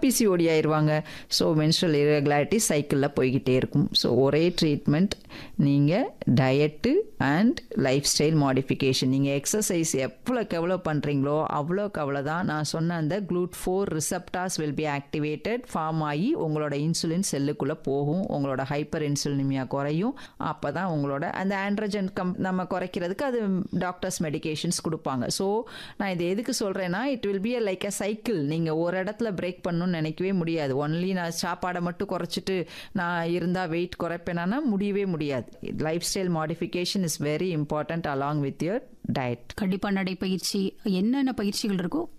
PCOD ஆயிடுவாங்க so menstrual irregularity சைக்கிளில் போய்கிட்டே இருக்கும் ஸோ ஒரே ட்ரீட்மெண்ட் நீங்கள் diet and lifestyle modification நீங்கள் எக்ஸசைஸ் எவ்வளோக்கு எவ்வளோ பண்ணுறீங்களோ அவ்வளோக்கு அவ்வளோதான் நான் சொன்ன அந்த GLUT four receptors will be activated form ஆகி உங்களோட இன்சுலின் செல்லுக்குள்ளே போகும் உங்களோட ஹைப்பர் இன்சுலினிமியா குறையும் அப்போ தான் உங்களோட அந்த ஆண்ட்ரஜன் கம் நம்ம குறைக்கிறதுக்கு அது டாக்டர்ஸ் மெடிகேஷன்ஸ் கொடுப்பாங்க ஸோ நான் இது எதுக்கு சொல்கிறேன்னா it will be like a cycle நீங்கள் ஒரு இடத்துல பிரேக் பண்ணணும்னு நினைக்கவே முடியாது ஒன்லி நான் சாப்பாடை மட்டும் குறைச்சிட்டு நான் இருந்தால் வெயிட் குறைப்பேனா முடியவே முடியாது lifestyle modification is very important along with your diet கண்டிப்பா நடைப்பயிற்சி என்னென்ன பயிற்சிகள் இருக்கோ